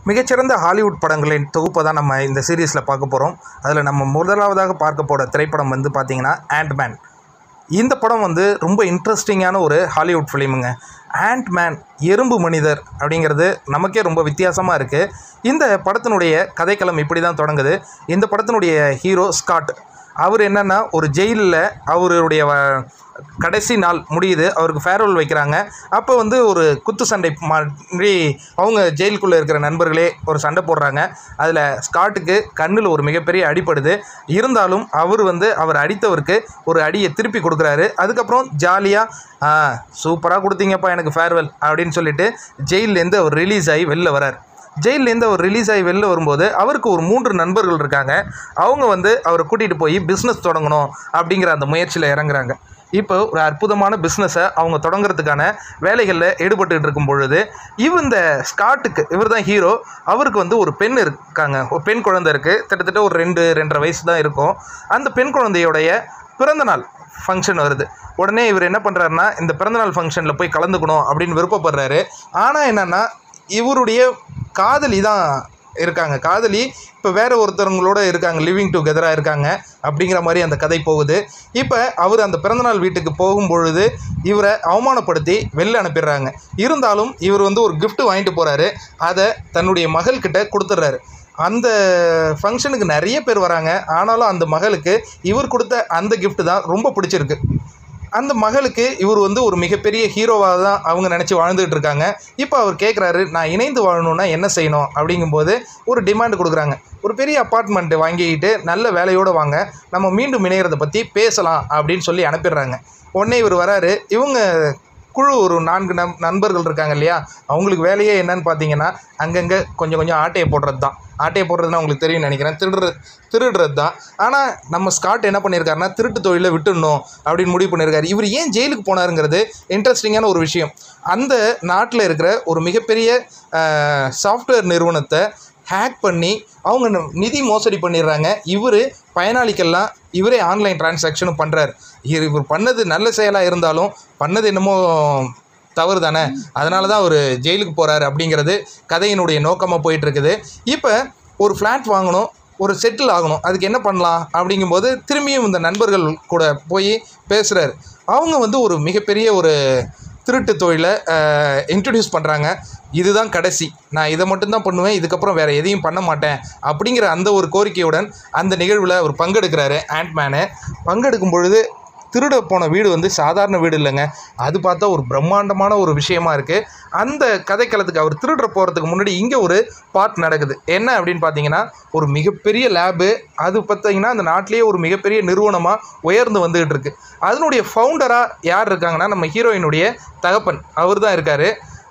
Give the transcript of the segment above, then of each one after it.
மிகச்சிறந்த ஹாலிவுட் படங்களின் தொகுப்பை தான் நம்ம இந்த சீரீஸில் பார்க்க போகிறோம் அதில் நம்ம முதலாவதாக பார்க்க போகிற திரைப்படம் வந்து பார்த்திங்கன்னா ஆண்ட்மேன் இந்த படம் வந்து ரொம்ப இன்ட்ரெஸ்டிங்கான ஒரு ஹாலிவுட் ஃபிலிமுங்க ஆண்ட்மேன் எறும்பு மனிதர் அப்படிங்கிறது நமக்கே ரொம்ப வித்தியாசமாக இருக்குது இந்த படத்தினுடைய கதைக்களம் இப்படி தான் தொடங்குது இந்த படத்தினுடைய ஹீரோ ஸ்காட் அவர் என்னென்னா ஒரு ஜெயிலில் அவருடைய வ- கடைசி நாள் முடியுது அவருக்கு ஃபேர்வெல் வைக்கிறாங்க அப்போ வந்து ஒரு குத்து சண்டை மாதிரி அவங்க ஜெயிலுக்குள்ளே இருக்கிற நண்பர்களே ஒரு சண்டை போடுறாங்க அதில் ஸ்காட்டுக்கு கண்ணில் ஒரு மிகப்பெரிய அடிப்படுது இருந்தாலும் அவர் வந்து அவர் அடித்தவருக்கு ஒரு அடியை திருப்பி கொடுக்குறாரு அதுக்கப்புறம் ஜாலியாக ஆ சூப்பராக கொடுத்தீங்கப்பா எனக்கு ஃபேர்வெல் அப்படின்னு சொல்லிட்டு ஜெயிலேருந்து அவர் ரிலீஸ் ஆகி வெளில வரார் ஜெயிலேருந்து அவர் ரிலீஸ் ஆகி வெளில வரும்போது அவருக்கு ஒரு மூன்று நண்பர்கள் இருக்காங்க அவங்க வந்து அவரை கூட்டிகிட்டு போய் பிஸ்னஸ் தொடங்கணும் அப்படிங்கிற அந்த முயற்சியில் இறங்குறாங்க இப்போ ஒரு அற்புதமான பிஸ்னஸை அவங்க தொடங்குறதுக்கான வேலைகளில் ஈடுபட்டுட்டு இருக்கும் பொழுது இவ இந்த ஸ்காட்டுக்கு இவர் தான் ஹீரோ அவருக்கு வந்து ஒரு பெண் இருக்காங்க ஒரு பெண் குழந்தை இருக்குது கிட்டத்தட்ட ஒரு ரெண்டு ரெண்டரை வயசு தான் இருக்கும் அந்த பெண் குழந்தையோடைய பிறந்தநாள் ஃபங்க்ஷன் வருது உடனே இவர் என்ன பண்ணுறாருன்னா இந்த பிறந்தநாள் ஃபங்க்ஷனில் போய் கலந்துக்கணும் அப்படின்னு விருப்பப்படுறாரு ஆனால் என்னென்னா இவருடைய காதலி தான் இருக்காங்க காதலி இப்போ வேற ஒருத்தவங்களோட இருக்காங்க லிவிங் டுகெதராக இருக்காங்க அப்படிங்கிற மாதிரி அந்த கதை போகுது இப்போ அவர் அந்த பிறந்தநாள் வீட்டுக்கு போகும் பொழுது இவரை அவமானப்படுத்தி வெளில அனுப்பிடுறாங்க இருந்தாலும் இவர் வந்து ஒரு gift வாங்கிட்டு போகிறாரு அதை தன்னுடைய மகள்கிட்ட கொடுத்துட்றாரு அந்த ஃபங்க்ஷனுக்கு நிறைய பேர் வராங்க ஆனாலும் அந்த மகளுக்கு இவர் கொடுத்த அந்த gift தான் ரொம்ப பிடிச்சிருக்கு அந்த மகளுக்கு இவர் வந்து ஒரு மிகப்பெரிய ஹீரோவாக தான் அவங்க நினச்சி வாழ்ந்துகிட்டு இருக்காங்க இப்போ அவர் கேட்குறாரு நான் இணைந்து வாழணும்னா என்ன செய்யணும் அப்படிங்கும்போது ஒரு டிமாண்ட் கொடுக்குறாங்க ஒரு பெரிய அப்பார்ட்மெண்ட்டு வாங்கிக்கிட்டு நல்ல வேலையோடு வாங்க நம்ம மீண்டும் இணையறதை பற்றி பேசலாம் அப்படின்னு சொல்லி அனுப்பிடுறாங்க உடனே இவர் வராரு இவங்க குழு ஒரு நான்கு நம் நண்பர்கள் இருக்காங்க இல்லையா அவங்களுக்கு வேலையே என்னன்னு பார்த்தீங்கன்னா அங்கங்கே கொஞ்சம் கொஞ்சம் ஆட்டையை போடுறது தான் ஆட்டையை போடுறதுன்னா உங்களுக்கு தெரியும்னு நினைக்கிறேன் திருடுற திருடுறது தான் ஆனால் நம்ம ஸ்காட் என்ன பண்ணியிருக்காருன்னா திருட்டு தொழிலை விட்டுடணும் அப்படின்னு முடிவு பண்ணியிருக்காரு இவர் ஏன் ஜெயிலுக்கு போனாருங்கிறது இன்ட்ரெஸ்டிங்கான ஒரு விஷயம் அந்த நாட்டில் இருக்கிற ஒரு மிகப்பெரிய சாஃப்ட்வேர் நிறுவனத்தை ஹேக் பண்ணி அவங்க ந- நிதி மோசடி பண்ணிடுறாங்க இவர் பயனாளிக்கெல்லாம் இவரே ஆன்லைன் டிரான்சாக்ஷனும் பண்ணுறாரு இவர் பண்ணது நல்ல செயலாக இருந்தாலும் பண்ணது என்னமோ தவறு தானே அதனால தான் அவர் ஜெயிலுக்கு போகிறாரு அப்படிங்கிறது கதையினுடைய நோக்கமாக போயிட்டு இருக்குது இப்போ ஒரு ஃப்ளாட் வாங்கணும் ஒரு செட்டில் ஆகணும் அதுக்கு என்ன பண்ணலாம் அப்படிங்கும்போது திரும்பியும் இந்த நண்பர்கள் கூட போய் பேசுகிறாரு அவங்க வந்து ஒரு மிகப்பெரிய ஒரு திருட்டு தொழிலை இன்ட்ரடியூஸ் பண்ணுறாங்க இதுதான் கடைசி நான் இதை மட்டும்தான் பண்ணுவேன் இதுக்கப்புறம் வேறு எதையும் பண்ண மாட்டேன் அப்படிங்கிற அந்த ஒரு கோரிக்கையுடன் அந்த நிகழ்வில் அவர் பங்கெடுக்கிறாரு ஆண்ட்மேனு பங்கெடுக்கும் பொழுது திருட போன வீடு வந்து சாதாரண வீடு இல்லைங்க அது பார்த்தா ஒரு பிரம்மாண்டமான ஒரு விஷயமா இருக்குது அந்த கதைக்களத்துக்கு அவர் திருடுற போகிறதுக்கு முன்னாடி இங்கே ஒரு பார்ட் நடக்குது என்ன அப்படின்னு பார்த்தீங்கன்னா ஒரு மிகப்பெரிய லேபு அது பார்த்தீங்கன்னா அந்த நாட்டிலேயே ஒரு மிகப்பெரிய நிறுவனமாக உயர்ந்து வந்துகிட்டு இருக்கு அதனுடைய ஃபவுண்டராக யார் இருக்காங்கன்னா நம்ம ஹீரோயினுடைய தகப்பன் அவர் தான் இருக்கார்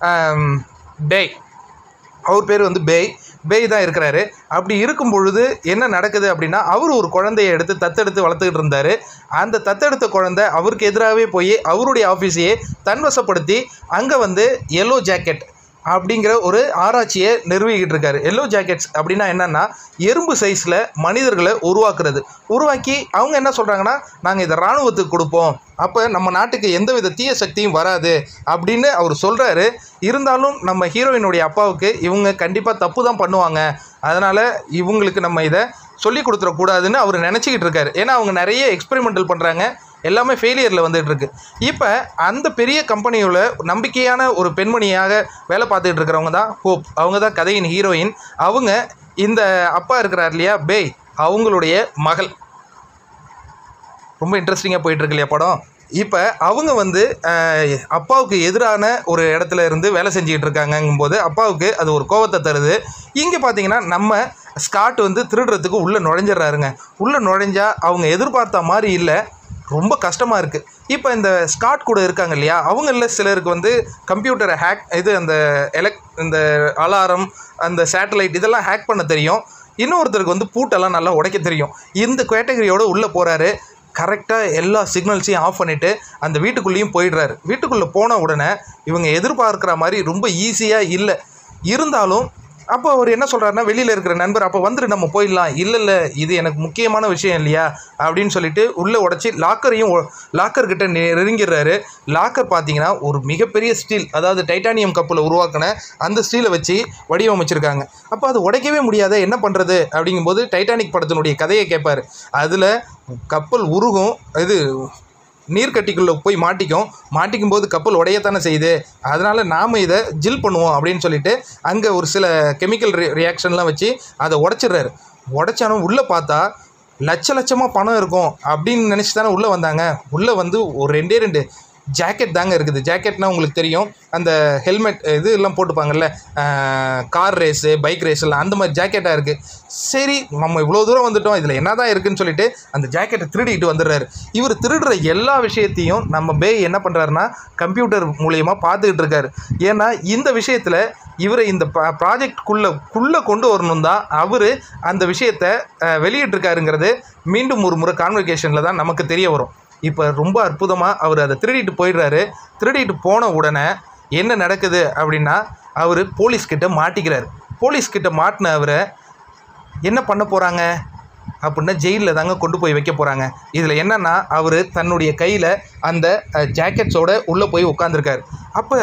டேய் அவர் பேர் வந்து பேய் பேய் தான் இருக்கிறாரு அப்படி இருக்கும் பொழுது என்ன நடக்குது அப்படின்னா அவர் ஒரு குழந்தைய எடுத்து தத்தெடுத்து வளர்த்துக்கிட்டு இருந்தார் அந்த தத்தெடுத்த குழந்தை அவருக்கு எதிராகவே போய் அவருடைய ஆஃபீஸையே தன்வசப்படுத்தி அங்கே வந்து எல்லோ ஜாக்கெட் அப்படிங்கிற ஒரு ஆராய்ச்சியை நிறுவிக்கிட்டு இருக்காரு எல்லோ ஜாக்கெட்ஸ் அப்படின்னா என்னன்னா எறும்பு சைஸில் மனிதர்களை உருவாக்குறது உருவாக்கி அவங்க என்ன சொல்கிறாங்கன்னா நாங்கள் இதை இராணுவத்துக்கு கொடுப்போம் அப்போ நம்ம நாட்டுக்கு எந்தவித தீய சக்தியும் வராது அப்படின்னு அவர் சொல்கிறாரு இருந்தாலும் நம்ம ஹீரோயினுடைய அப்பாவுக்கு இவங்க கண்டிப்பாக தப்பு தான் பண்ணுவாங்க அதனால் இவங்களுக்கு நம்ம இதை சொல்லி கொடுத்துடக்கூடாதுன்னு அவர் நினச்சிக்கிட்டு இருக்காரு ஏன்னா அவங்க நிறைய எக்ஸ்பெரிமெண்டல் பண்ணுறாங்க எல்லாமே ஃபெயிலியரில் வந்துட்டு இருக்கு இப்போ அந்த பெரிய கம்பெனியோட நம்பிக்கையான ஒரு பெண்மணியாக வேலை பார்த்துட்டு இருக்கிறவங்க தான் ஹோப் அவங்க தான் கதையின் ஹீரோயின் அவங்க இந்த அப்பா இருக்கிறார் இல்லையா பேய் அவங்களுடைய மகள் ரொம்ப இன்ட்ரெஸ்டிங்காக போயிட்டு இருக்கு இல்லையா படம் இப்போ அவங்க வந்து அஹ், அப்பாவுக்கு எதிரான ஒரு இடத்துல இருந்து வேலை செஞ்சுக்கிட்டு இருக்காங்கங்கும்போது அப்பாவுக்கு அது ஒரு கோவத்தை தருது இங்கே பார்த்தீங்கன்னா நம்ம ஸ்காட் வந்து திருடுறதுக்கு உள்ளே நுழைஞ்சிடுறாருங்க உள்ளே நுழைஞ்சா அவங்க எதிர்பார்த்த மாதிரி இல்லை ரொம்ப கஷ்டமாக இருக்குது இப்போ இந்த ஸ்காட் கூட இருக்காங்க இல்லையா அவங்களில் சிலருக்கு வந்து கம்ப்யூட்டரை ஹேக் இது அந்த எலக் இந்த அலாரம் அந்த சேட்டலைட் இதெல்லாம் ஹேக் பண்ண தெரியும் இன்னொருத்தருக்கு வந்து பூட்டெல்லாம் நல்லா உடைக்க தெரியும் இந்த கேட்டகரியோடு உள்ளே போகிறாரு கரெக்டாக எல்லா சிக்னல்ஸையும் ஆஃப் பண்ணிவிட்டு அந்த வீட்டுக்குள்ளேயும் போயிடுறாரு வீட்டுக்குள்ளே போன உடனே இவங்க எதிர்பார்க்குற மாதிரி ரொம்ப ஈஸியாக இல்லை இருந்தாலும் அப்போ அவர் என்ன சொல்கிறாருன்னா வெளியில் இருக்கிற நண்பர் அப்போ வந்துட்டு நம்ம போயிடலாம் இல்லை இல்லை இது எனக்கு முக்கியமான விஷயம் இல்லையா அப்படின்னு சொல்லிட்டு உள்ளே உடச்சி லாக்கரையும் லாக்கர் கிட்ட நெருங்கிடுறாரு லாக்கர் பார்த்தீங்கன்னா ஒரு மிகப்பெரிய ஸ்டீல் அதாவது டைட்டானியம் கப்பில் உருவாக்கின அந்த ஸ்டீலை வச்சு வடிவமைச்சிருக்காங்க அப்போ அது உடைக்கவே முடியாத என்ன பண்ணுறது அப்படிங்கும்போது டைட்டானிக் படத்தினுடைய கதையை கேட்பார் அதில் கப்பல் உருகும் இது நீர்க்கட்டிக்குள்ளே போய் மாட்டிக்கும் மாட்டிக்கும் போது கப்பல் உடையத்தானே செய்யுது அதனால் நாம் இதை ஜில் பண்ணுவோம் அப்படின்னு சொல்லிட்டு அங்கே ஒரு சில கெமிக்கல் ரி ரியாக்ஷன்லாம் வச்சு அதை உடச்சிடுறாரு உடச்சாலும் உள்ளே பார்த்தா லட்ச லட்சமாக பணம் இருக்கும் அப்படின்னு நினச்சி தானே உள்ளே வந்தாங்க உள்ளே வந்து ஒரு ரெண்டே ரெண்டு ஜாக்கெட் தாங்க இருக்குது ஜாக்கெட்னா உங்களுக்கு தெரியும் அந்த ஹெல்மெட் இது எல்லாம் போட்டுப்பாங்கல்ல கார் ரேஸு பைக் ரேஸ் எல்லாம் அந்த மாதிரி ஜாக்கெட்டாக இருக்குது சரி நம்ம இவ்வளோ தூரம் வந்துட்டோம் இதில் என்ன தான் இருக்குன்னு சொல்லிட்டு அந்த ஜாக்கெட்டை திருடிட்டு வந்துடுறாரு இவர் திருடுற எல்லா விஷயத்தையும் நம்ம பே என்ன பண்ணுறாருன்னா கம்ப்யூட்டர் மூலியமாக பார்த்துக்கிட்டு இருக்காரு ஏன்னா இந்த விஷயத்தில் இவரை இந்த ப்ராஜெக்ட்குள்ளே குள்ளே கொண்டு வரணும் தான் அவர் அந்த விஷயத்தை அஹ், வெளியிட்டிருக்காருங்கிறது மீண்டும் ஒரு முறை கான்வெகேஷனில் தான் நமக்கு தெரிய வரும் இப்போ ரொம்ப அற்புதமாக அவர் அதை திருடிட்டு போயிடுறாரு திருடிட்டு போன உடனே என்ன நடக்குது அப்படின்னா அவர் போலீஸ்கிட்ட மாட்டிக்கிறார் போலீஸ்கிட்ட மாட்டின அவரை என்ன பண்ண போகிறாங்க அப்படின்னா ஜெயிலில் தாங்க கொண்டு போய் வைக்க போகிறாங்க இதில் என்னென்னா அவர் தன்னுடைய கையில் அந்த ஜாக்கெட்ஸோட உள்ளே போய் உட்காந்துருக்காரு அப்போ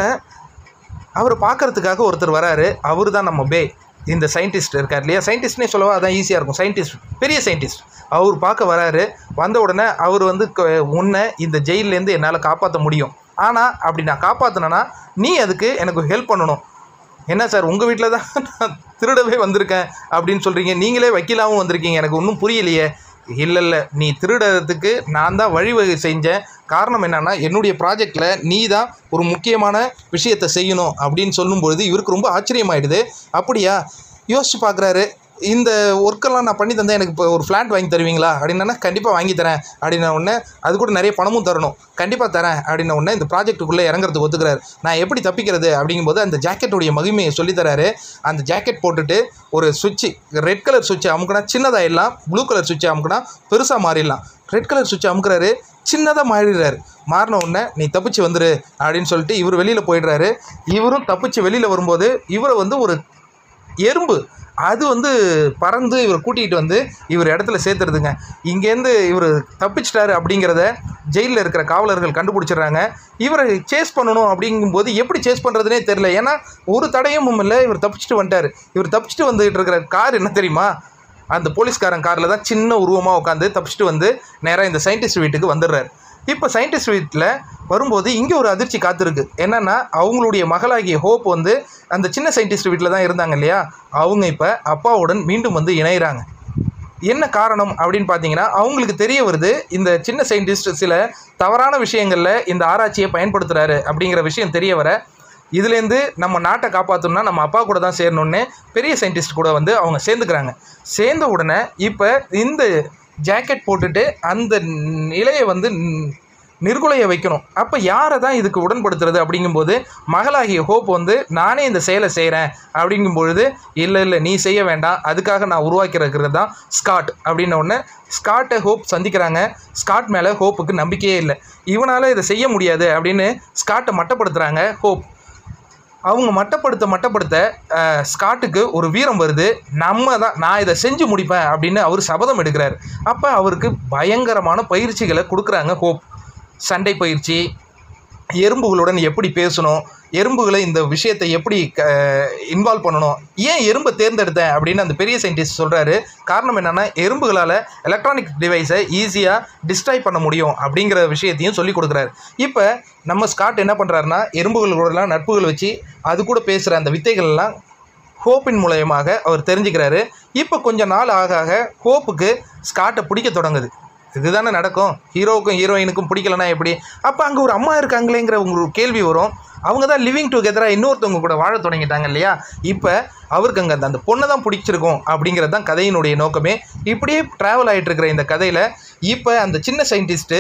அவரை பார்க்கறதுக்காக ஒருத்தர் வராரு அவர் தான் நம்ம பே இந்த சயின்டிஸ்ட் இருக்கார் இல்லையா சயின்டிஸ்ட்னே சொல்லவா அதான் ஈஸியாக இருக்கும் சயின்டிஸ்ட் பெரிய சயின்டிஸ்ட் அவர் பார்க்க வராரு வந்த உடனே அவர் வந்து க- உன்னை இந்த ஜெயிலேருந்து என்னால் காப்பாற்ற முடியும் ஆனால் அப்படி நான் காப்பாற்றினேன்னா நீ அதுக்கு எனக்கு ஹெல்ப் பண்ணணும் என்ன சார் உங்கள் வீட்டில் தான் நான் திருடவே வந்திருக்கேன் அப்படின்னு சொல்கிறீங்க நீங்களே வக்கீலாகவும் வந்திருக்கீங்க எனக்கு ஒன்றும் புரியலையே இல்லை இல்லை நீ திருடுறதுக்கு நான் தான் வழிவகை செஞ்சேன் காரணம் என்னன்னா என்னுடைய ப்ராஜெக்டில் நீ தான் ஒரு முக்கியமான விஷயத்தை செய்யணும் அப்படின்னு சொல்லும்பொழுது இவருக்கு ரொம்ப ஆச்சரியமாயிடுது அப்படியா யோசிச்சு பார்க்குறாரு இந்த ஒர்க்கெல்லாம் நான் பண்ணி தந்தேன் எனக்கு இப்போ ஒரு ஃப்ளாட் வாங்கி தருவீங்களா அப்படின்னா கண்டிப்பாக வாங்கி தரேன் அப்படின்ன உடனே அது கூட நிறைய பணமும் தரணும் கண்டிப்பாக தரேன் அப்படின்ன உடனே இந்த ப்ராஜெக்ட்டுக்குள்ளே இறங்குறதுக்கு ஒத்துக்கிறாரு நான் எப்படி தப்பிக்கிறது அப்படிங்கும்போது அந்த ஜாக்கெட்டுடைய மகிமையை சொல்லித்தராரு அந்த ஜாக்கெட் போட்டுட்டு ஒரு சுவிட்சு ரெட் கலர் சுவிட்சை அமுக்கினா சின்னதாகிடலாம் ப்ளூ கலர் சுவிட்சை அமுக்கினா பெருசாக மாறிடலாம் ரெட் கலர் சுவிட்சை அமுக்குறாரு சின்னதாக மாறிடுறாரு மாறின உடனே நீ தப்பிச்சு வந்துரு அப்படின்னு சொல்லிட்டு இவர் வெளியில் போயிடுறாரு இவரும் தப்பிச்சு வெளியில் வரும்போது இவரை வந்து ஒரு எறும்பு அது வந்து பறந்து இவர் கூட்டிகிட்டு வந்து இவர் இடத்துல சேர்த்துருதுங்க இங்கேருந்து இவர் தப்பிச்சிட்டாரு அப்படிங்கிறத ஜெயிலில் இருக்கிற காவலர்கள் கண்டுபிடிச்சிடுறாங்க இவரை சேஸ் பண்ணணும் அப்படிங்கும்போது எப்படி சேஸ் பண்ணுறதுனே தெரில ஏன்னா ஒரு தடயமும் இல்லை இவர் தப்பிச்சிட்டு வந்துட்டார் இவர் தப்பிச்சிட்டு வந்துகிட்டு இருக்கிற கார் என்ன தெரியுமா அந்த போலீஸ்காரன் காரில் தான் சின்ன உருவமாக உட்காந்து தப்பிச்சிட்டு வந்து நேராக இந்த சயின்டிஸ்ட் வீட்டுக்கு வந்துடுறாரு இப்போ சயின்டிஸ்ட் வீட்டில் வரும்போது இங்கே ஒரு அதிர்ச்சி காத்திருக்கு என்னன்னா அவங்களுடைய மகளாகிய ஹோப் வந்து அந்த சின்ன சயின்டிஸ்ட் வீட்டில் தான் இருந்தாங்க இல்லையா அவங்க இப்போ அப்பாவுடன் மீண்டும் வந்து இணையிறாங்க என்ன காரணம் அப்படின்னு பார்த்தீங்கன்னா அவங்களுக்கு தெரிய வருது இந்த சின்ன சயின்டிஸ்ட் சில தவறான விஷயங்களில் இந்த ஆராய்ச்சியை பயன்படுத்துகிறாரு அப்படிங்கிற விஷயம் தெரிய வர இதுலேருந்து நம்ம நாட்டை காப்பாற்றணும்னா நம்ம அப்பா கூட தான் சேரணும்னு பெரிய சயின்டிஸ்ட் கூட வந்து அவங்க சேர்ந்துக்கிறாங்க சேர்ந்த உடனே இப்போ இந்த ஜாக்கெட் போட்டுட்டு அந்த இலையை வந்து ந- நிர்குலைய வைக்கணும் அப்போ யாரை தான் இதுக்கு உடன்படுத்துறது அப்படிங்கும்போது மகளாகிய ஹோப் வந்து நானே இந்த செயலை செய்கிறேன் அப்படிங்கும்பொழுது இல்லை இல்லை நீ செய்ய வேண்டாம் அதுக்காக நான் உருவாக்கியிருக்கிறது தான் ஸ்காட் அப்படின்ன உடனே ஸ்காட்டை ஹோப் சந்திக்கிறாங்க ஸ்காட் மேலே ஹோப்புக்கு நம்பிக்கையே இல்லை இவனால் இதை செய்ய முடியாது அப்படின்னு ஸ்காட்டை மட்டப்படுத்துகிறாங்க ஹோப் அவங்க மட்டப்படுத்த மட்டப்படுத்த அஹ், ஸ்காட்டுக்கு ஒரு வீரம் வருது நம்ம தான் நான் இதை செஞ்சு முடிப்பேன் அப்படின்னு அவர் சபதம் எடுக்கிறார் அப்போ அவருக்கு பயங்கரமான பயிற்சிகளை கொடுக்குறாங்க ஹோப் சண்டை பயிற்சி எறும்புகளுடன் எப்படி பேசணும் எறும்புகளை இந்த விஷயத்தை எப்படி இன்வால்வ் பண்ணணும் ஏன் எறும்பை தேர்ந்தெடுத்தேன் அப்படின்னு அந்த பெரிய சயின்டிஸ்ட் சொல்கிறாரு காரணம் என்னென்னா எறும்புகளால் எலக்ட்ரானிக் டிவைஸை ஈஸியாக டிஸ்ட்ராய் பண்ண முடியும் அப்படிங்கிற விஷயத்தையும் சொல்லி கொடுக்குறாரு இப்போ நம்ம ஸ்காட் என்ன பண்ணுறாருன்னா எறும்புகளோடலாம் நட்புகள் வச்சு அது கூட பேசுகிற அந்த வித்தைகள் எல்லாம் ஹோப்பின் மூலயமாக அவர் தெரிஞ்சுக்கிறாரு இப்போ கொஞ்ச நாள் ஆக ஆக ஹோப்புக்கு ஸ்காட்டை பிடிக்க தொடங்குது இதுதானே நடக்கும் ஹீரோவுக்கும் ஹீரோயினுக்கும் பிடிக்கலனா எப்படி அப்போ அங்கே ஒரு அம்மா இருக்காங்களேங்கிற உங்களுக்கு கேள்வி வரும் அவங்க தான் லிவிங் டுகெதராக இன்னொருத்தவங்க கூட வாழ தொடங்கிட்டாங்க இல்லையா இப்போ அவருக்கு அங்கே அந்த அந்த பொண்ணை தான் பிடிச்சிருக்கும் அப்படிங்கிறது தான் கதையினுடைய நோக்கமே இப்படியே ட்ராவல் ஆகிட்டு இருக்கிற இந்த கதையில் இப்போ அந்த சின்ன சயின்டிஸ்ட்டு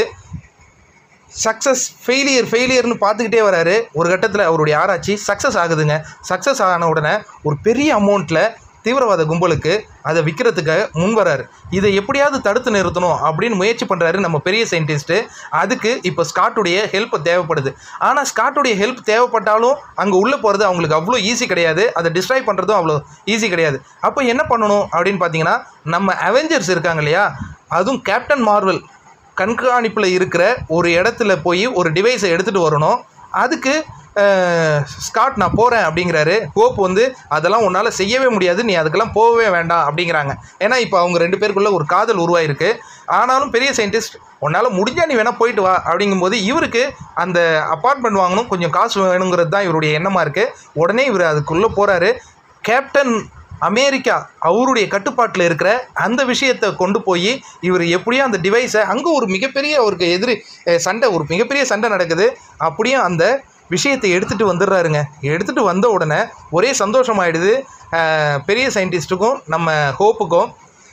சக்ஸஸ் ஃபெயிலியர் ஃபெயிலியர்னு பார்த்துக்கிட்டே வராரு ஒரு கட்டத்தில் அவருடைய ஆராய்ச்சி சக்ஸஸ் ஆகுதுங்க சக்ஸஸ் ஆன உடனே ஒரு பெரிய அமௌண்ட்டில் தீவிரவாத கும்பலுக்கு அதை விற்கிறதுக்கு முன் வராரு இதை எப்படியாவது தடுத்து நிறுத்தணும் அப்படின்னு முயற்சி பண்ணுறாரு நம்ம பெரிய சயின்டிஸ்ட்டு அதுக்கு இப்போ ஸ்காட்டுடைய ஹெல்ப் தேவைப்படுது ஆனால் ஸ்காட்டுடைய ஹெல்ப் தேவைப்பட்டாலும் அங்கே உள்ளே போகிறது அவங்களுக்கு அவ்வளோ ஈஸி கிடையாது அதை டிஸ்ட்ராய் பண்ணுறதும் அவ்வளோ ஈஸி கிடையாது அப்போ என்ன பண்ணணும் அப்படின்னு பார்த்தீங்கன்னா நம்ம அவெஞ்சர்ஸ் இருக்காங்க இல்லையா அதுவும் கேப்டன் மார்வல் கண்காணிப்பில் இருக்கிற ஒரு இடத்துல போய் ஒரு டிவைஸை எடுத்துகிட்டு வரணும் அதுக்கு அஹ், ஸ்காட் நான் போகிறேன் அப்படிங்கிறாரு ஹோப் வந்து அதெல்லாம் உன்னால் செய்யவே முடியாது நீ அதுக்கெல்லாம் போகவே வேண்டாம் அப்படிங்கிறாங்க ஏன்னா இப்போ அவங்க ரெண்டு பேருக்குள்ள ஒரு காதல் உருவாயிருக்கு ஆனாலும் பெரிய சயின்டிஸ்ட் உன்னால் முடிஞ்சா நீ வேணால் போயிட்டு வா அப்படிங்கும்போது இவருக்கு அந்த அப்பார்ட்மெண்ட் வாங்கணும் கொஞ்சம் காசு வேணுங்கிறது தான் இவருடைய எண்ணமாக இருக்குது உடனே இவர் அதுக்குள்ளே போகிறாரு கேப்டன் அமெரிக்கா அவருடைய கட்டுப்பாட்டில் இருக்கிற அந்த விஷயத்தை கொண்டு போய் இவர் எப்படியும் அந்த டிவைஸை அங்கே ஒரு மிகப்பெரிய அவருக்கு எதிரி அஹ், சண்டை ஒரு மிகப்பெரிய சண்டை நடக்குது அப்படியே அந்த விஷயத்தை எடுத்துகிட்டு வந்துடுறாருங்க எடுத்துகிட்டு வந்த உடனே ஒரே சந்தோஷமாயிடுது அஹ், பெரிய சயின்டிஸ்ட்டுக்கும் நம்ம ஹோப்புக்கும்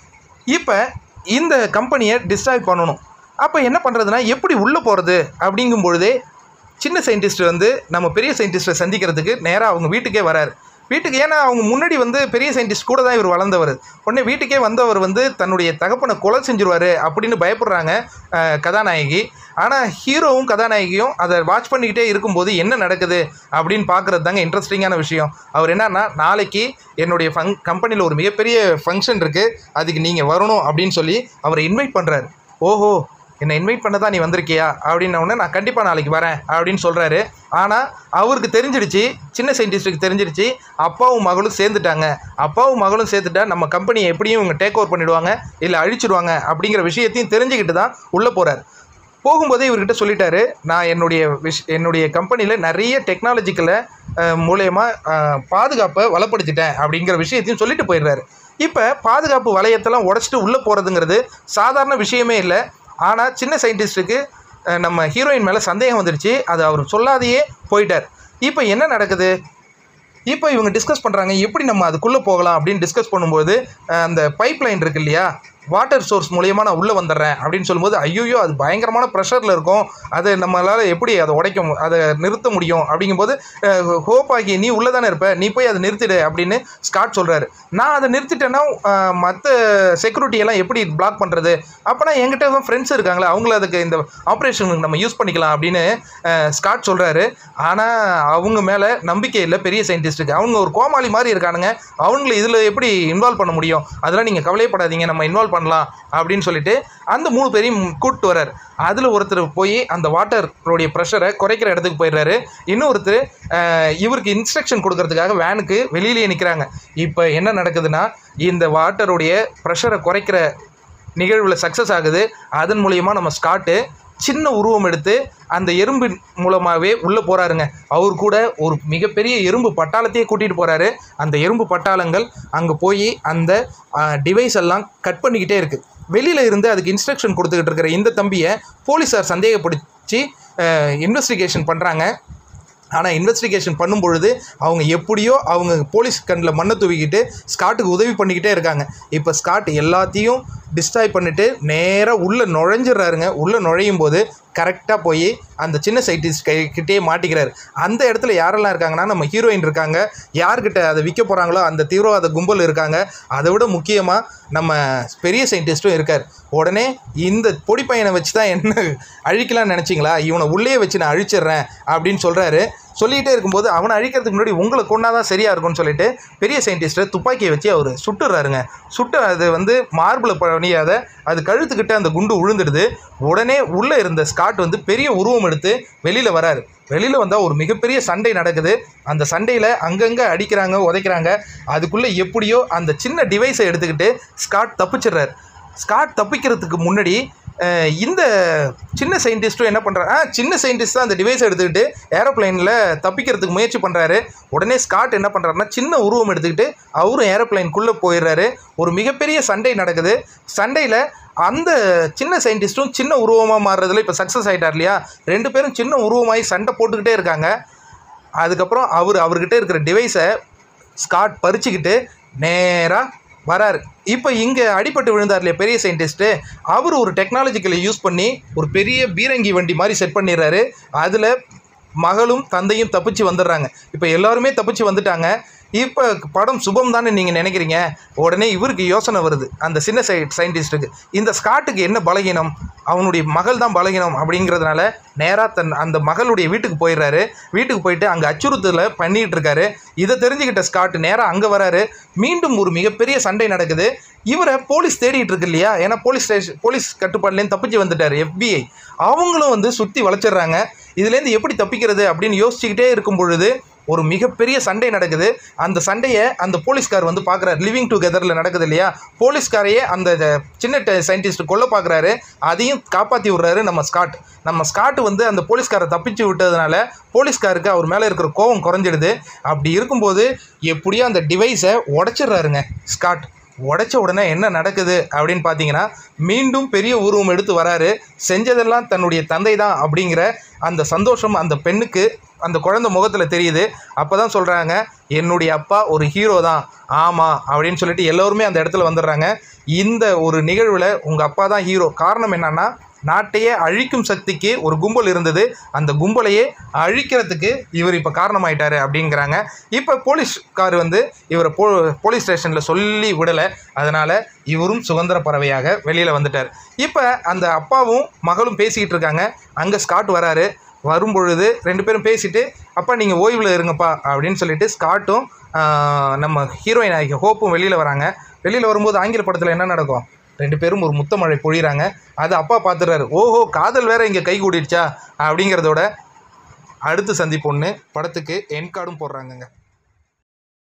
இப்போ இந்த கம்பெனியை டிஸ்ட்ராய் பண்ணணும் அப்போ என்ன பண்ணுறதுனா எப்படி உள்ளே போகிறது அப்படிங்கும் பொழுதே சின்ன சயின்டிஸ்ட் வந்து நம்ம பெரிய சயின்டிஸ்ட்டை சந்திக்கிறதுக்கு நேராக அவங்க வீட்டுக்கே வராரு வீட்டுக்கு ஏன்னா அவங்க முன்னாடி வந்து பெரிய சயின்டிஸ்ட் கூட தான் இவர் வளர்ந்தவர் உடனே வீட்டுக்கே வந்தவர் வந்து தன்னுடைய தகப்பனை கொலை செஞ்சிருவாரு அப்படின்னு பயப்படுறாங்க அஹ், கதாநாயகி ஆனால் ஹீரோவும் கதாநாயகியும் அதை வாட்ச் பண்ணிக்கிட்டே இருக்கும்போது என்ன நடக்குது அப்படின்னு பார்க்குறது தாங்க இன்ட்ரெஸ்டிங்கான விஷயம் அவர் என்னன்னா நாளைக்கு என்னுடைய ஃபங் கம்பெனியில் ஒரு மிகப்பெரிய ஃபங்க்ஷன் இருக்குது அதுக்கு நீங்கள் வரணும் அப்படின்னு சொல்லி அவரை இன்வைட் பண்ணுறாரு ஓஹோ என்னை இன்வைட் பண்ண தான் நீ வந்திருக்கியா அப்படின்ன உடனே நான் கண்டிப்பாக நாளைக்கு வரேன் அப்படின்னு சொல்கிறாரு ஆனால் அவருக்கு தெரிஞ்சிடுச்சு சின்ன சயின்டிஸ்ட்டுக்கு தெரிஞ்சிடுச்சு அப்பாவும் மகளும் சேர்ந்துட்டாங்க அப்பாவும் மகளும் சேர்த்துட்டா நம்ம கம்பெனியை எப்படியும் இவங்க டேக் ஓவர் பண்ணிடுவாங்க இல்லை அழிச்சிடுவாங்க அப்படிங்கிற விஷயத்தையும் தெரிஞ்சுக்கிட்டு தான் உள்ளே போகிறார் போகும்போதே இவர்கிட்ட சொல்லிட்டாரு நான் என்னுடைய விஷ் என்னுடைய கம்பெனியில் நிறைய டெக்னாலஜிக்கலை மூலயமா பாதுகாப்பை வளப்படுத்திட்டேன் அப்படிங்கிற விஷயத்தையும் சொல்லிட்டு போயிடுறாரு இப்போ பாதுகாப்பு வளையத்தெல்லாம் உடச்சிட்டு உள்ளே போகிறதுங்கிறது சாதாரண விஷயமே இல்லை ஆனால் சின்ன சயின்டிஸ்ட்டுக்கு அஹ், நம்ம ஹீரோயின் மேலே சந்தேகம் வந்துடுச்சு அது அவர் சொல்லாதையே போயிட்டார் இப்போ என்ன நடக்குது இப்போ இவங்க டிஸ்கஸ் பண்ணுறாங்க எப்படி நம்ம அதுக்குள்ளே போகலாம் அப்படின்னு டிஸ்கஸ் பண்ணும்போது அஹ், அந்த பைப் லைன் இருக்கு இல்லையா வாட்டர் சோர்ஸ் மூலியமாக நான் உள்ளே வந்துடுறேன் அப்படின்னு சொல்லும்போது ஐயோ அது பயங்கரமான ப்ரெஷரில் இருக்கும் அதை நம்மளால் எப்படி அதை உடைக்க மு- அதை நிறுத்த முடியும் அப்படிங்கும்போது ஹோப் ஆகி நீ உள்ளே தானே இருப்ப நீ போய் அதை நிறுத்திடு அப்படின்னு ஸ்காட் சொல்கிறாரு நான் அதை நிறுத்திட்டேன்னா மற்ற செக்யூரிட்டி எல்லாம் எப்படி பிளாக் பண்ணுறது அப்போனா என்கிட்ட தான் ஃப்ரெண்ட்ஸ் இருக்காங்களே அவங்கள அதுக்கு இந்த ஆப்ரேஷனுக்கு நம்ம யூஸ் பண்ணிக்கலாம் அப்படின்னு அஹ், ஸ்காட் சொல்கிறாரு ஆனால் அவங்க மேலே நம்பிக்கை இல்லை பெரிய சயின்டிஸ்ட்டுக்கு அவங்க ஒரு கோமாளி மாதிரி இருக்கானுங்க அவங்கள இதில் எப்படி இன்வால்வ் பண்ண முடியும் அதெல்லாம் நீங்கள் கவலைப்படாதீங்க நம்ம இன்வால்வ் பண்ணலாம் அப்படின்னு சொல்லிட்டு அந்த மூணு பேரையும் கூப்பிட்டு வர்றார் அதில் ஒருத்தர் போய் அந்த வாட்டருடைய ப்ரெஷரை குறைக்கிற இடத்துக்கு போயிடுறாரு இன்னொருத்தர் அஹ், இவருக்கு இன்ஸ்ட்ரக்ஷன் கொடுக்கறதுக்காக வேனுக்கு வெளியிலேயே நிற்கிறாங்க இப்போ என்ன நடக்குதுன்னா இந்த வாட்டருடைய ப்ரெஷரை குறைக்கிற நிகழ்வில் சக்ஸஸ் ஆகுது அதன் மூலியமா நம்ம ஸ்காட்டு சின்ன உருவம் எடுத்து அந்த எறும்பு மூலமாகவே உள்ளே போகிறாருங்க அவர் கூட ஒரு மிகப்பெரிய எறும்பு பட்டாளத்தையே கூட்டிகிட்டு போகிறாரு அந்த எறும்பு பட்டாளங்கள் அங்கே போய் அந்த டிவைஸ் எல்லாம் கட் பண்ணிக்கிட்டே இருக்குது வெளியில் இருந்து அதுக்கு இன்ஸ்ட்ரக்ஷன் கொடுத்துக்கிட்டு இருக்கிற இந்த தம்பியை போலீஸார் சந்தேகப்படுத்தி இன்வெஸ்டிகேஷன் பண்ணுறாங்க ஆனால் இன்வெஸ்டிகேஷன் பண்ணும் பொழுது அவங்க எப்படியோ அவங்க போலீஸ் கண்ணில் மண்ணை தூவிக்கிட்டு ஸ்காட்டுக்கு உதவி பண்ணிக்கிட்டே இருக்காங்க இப்போ ஸ்காட் எல்லாத்தையும் டிஸ்ட்ராய் பண்ணிட்டு நேராக உள்ளே நுழைஞ்சிடுறாருங்க உள்ளே நுழையும் போது கரெக்டாக போய் அந்த சின்ன சைட்டிஸ்ட் கை கிட்டே மாட்டிக்கிறாரு அந்த இடத்துல யாரெல்லாம் இருக்காங்கன்னா நம்ம ஹீரோயின் இருக்காங்க யார்கிட்ட அதை விற்க போகிறாங்களோ அந்த தீவிரவாத கும்பல் இருக்காங்க அதை விட முக்கியமாக நம்ம பெரிய சயின்டிஸ்ட்டும் இருக்கார் உடனே இந்த பொடி பையனை வச்சு தான் என்ன அழிக்கலாம்னு நினச்சிங்களா இவனை உள்ளே வச்சு நான் அழிச்சிடுறேன் அப்படின்னு சொல்கிறாரு சொல்லிகிட்டே இருக்கும்போது அவனை அழிக்கிறதுக்கு முன்னாடி உங்களை கொண்டா தான் சரியாக இருக்கும்னு சொல்லிட்டு பெரிய சயின்டிஸ்ட்டை துப்பாக்கியை வச்சு அவர் சுட்டுறாருங்க சுட்டு அது வந்து மார்பில் பணியாத அது கழுத்துக்கிட்ட அந்த குண்டு விழுந்துடுது உடனே உள்ளே இருந்த ஸ்காட் வந்து பெரிய உருவம் எடுத்து வெளியில் வராரு வெளியில் வந்தால் ஒரு மிகப்பெரிய சண்டை நடக்குது அந்த சண்டையில் அங்கங்கே அடிக்கிறாங்க உதைக்கிறாங்க அதுக்குள்ளே எப்படியோ அந்த சின்ன டிவைஸை எடுத்துக்கிட்டு ஸ்காட் தப்பிச்சிடுறாரு ஸ்காட் தப்பிக்கிறதுக்கு முன்னாடி அஹ், இந்த சின்ன சயின்டிஸ்ட்டும் என்ன பண்ணுறாரு ஆ சின்ன சயின்டிஸ்ட் தான் அந்த டிவைஸ் எடுத்துக்கிட்டு ஏரோப்ளைனில் தப்பிக்கிறதுக்கு முயற்சி பண்ணுறாரு உடனே ஸ்காட் என்ன பண்ணுறாருன்னா சின்ன உருவம் எடுத்துக்கிட்டு அவரும் ஏரோப்ளைனுக்குள்ளே போயிடுறாரு ஒரு மிகப்பெரிய சண்டை நடக்குது சண்டையில் அந்த சின்ன சயின்டிஸ்ட்டும் சின்ன உருவமாக மாறுறதுல இப்போ சக்ஸஸ் ஆகிட்டார் இல்லையா ரெண்டு பேரும் சின்ன உருவமாகி சண்டை போட்டுக்கிட்டே இருக்காங்க அதுக்கப்புறம் அவர் அவர்கிட்ட இருக்கிற டிவைஸை ஸ்காட் பறிச்சுக்கிட்டு நேராக வராரு இப்போ இங்கே அடிபட்டு விழுந்தார் இல்லையா பெரிய சயின்டிஸ்ட்டு அவர் ஒரு டெக்னாலஜிக்கலை யூஸ் பண்ணி ஒரு பெரிய பீரங்கி வண்டி மாதிரி செட் பண்ணிடுறாரு அதில் மகளும் தந்தையும் தப்பிச்சு வந்துடுறாங்க இப்போ எல்லாருமே தப்பிச்சு வந்துட்டாங்க இப்போ படம் சுபம் தானே நீங்கள் நினைக்கிறீங்க உடனே இவருக்கு யோசனை வருது அந்த சின்ன சை சயின்டிஸ்ட்டுக்கு இந்த ஸ்காட்டுக்கு என்ன பலகீனம் அவனுடைய மகள் தான் பலகீனம் அப்படிங்கிறதுனால நேராக தன் அந்த மகளுடைய வீட்டுக்கு போயிடுறாரு வீட்டுக்கு போயிட்டு அங்கே அச்சுறுத்தலை பண்ணிகிட்டு இருக்காரு இதை தெரிஞ்சுக்கிட்ட ஸ்காட் நேராக அங்கே வராரு மீண்டும் ஒரு மிகப்பெரிய சண்டை நடக்குது இவரை போலீஸ் தேடிட்டு இருக்கு இல்லையா ஏன்னா போலீஸ் ஸ்டேஷன் போலீஸ் கட்டுப்பாடுலேருந்து தப்பிச்சு வந்துட்டார் எஃபிஐ அவங்களும் வந்து சுற்றி வளைச்சிடுறாங்க இதுலேருந்து எப்படி தப்பிக்கிறது அப்படின்னு யோசிச்சுக்கிட்டே இருக்கும் பொழுது ஒரு மிகப்பெரிய சண்டை நடக்குது அந்த சண்டையை அந்த போலீஸ்கார் வந்து பார்க்குறாரு லிவிங் டுகெதரில் நடக்குது இல்லையா போலீஸ்காரையே அந்த த- சின்ன சயின்டிஸ்ட் கொல்ல பார்க்குறாரு அதையும் காப்பாற்றி விடுறாரு நம்ம ஸ்காட் நம்ம ஸ்காட் வந்து அந்த போலீஸ்காரை தப்பிச்சு விட்டதுனால போலீஸ்காருக்கு அவர் மேலே இருக்கிற கோவம் குறைஞ்சிடுது அப்படி இருக்கும்போது எப்படியோ அந்த டிவைஸை உடச்சிடுறாருங்க ஸ்காட் உடைச்ச உடனே என்ன நடக்குது அப்படின்னு பார்த்தீங்கன்னா மீண்டும் பெரிய உருவம் எடுத்து வராரு செஞ்சதெல்லாம் தன்னுடைய தந்தை தான் அப்படிங்கிற அந்த சந்தோஷம் அந்த பெண்ணுக்கு அந்த குழந்தை முகத்தில் தெரியுது அப்போ தான் சொல்கிறாங்க என்னுடைய அப்பா ஒரு ஹீரோ தான் ஆமாம் அப்படின்னு சொல்லிட்டு எல்லோருமே அந்த இடத்துல வந்துடுறாங்க இந்த ஒரு நிகழ்வில் உங்கள் அப்பா தான் ஹீரோ காரணம் என்னன்னா நாட்டையே அழிக்கும் சக்திக்கு ஒரு கும்பல் இருந்தது அந்த கும்பலையே அழிக்கிறதுக்கு இவர் இப்போ காரணமாயிட்டாரு அப்படிங்கிறாங்க இப்போ போலீஸ்கார் வந்து இவரை போ போலீஸ் ஸ்டேஷனில் சொல்லி விடலை அதனால் இவரும் சுதந்திர பறவையாக வெளியில் வந்துட்டார் இப்போ அந்த அப்பாவும் மகளும் பேசிக்கிட்டு இருக்காங்க அங்கே ஸ்காட் வராரு வரும்பொழுது ரெண்டு பேரும் பேசிட்டு அப்பா நீங்கள் ஓய்வில் இருங்கப்பா அப்படின்னு சொல்லிட்டு ஸ்காட்டும் ஆஹ், நம்ம ஹீரோயின் ஆகிய ஹோப்பும் வெளியில் வராங்க வெளியில் வரும்போது ஆங்கில படத்தில் என்ன நடக்கும் ரெண்டு பேரும் ஒரு முத்தமழை பொழிகிறாங்க அது அப்பா பார்த்துறாரு ஓஹோ காதல் வேற இங்கே கை கூடிடுச்சா அப்படிங்கிறதோட அடுத்து சந்திப்பொன்று படத்துக்கு என் கார்டும் போடுறாங்கங்க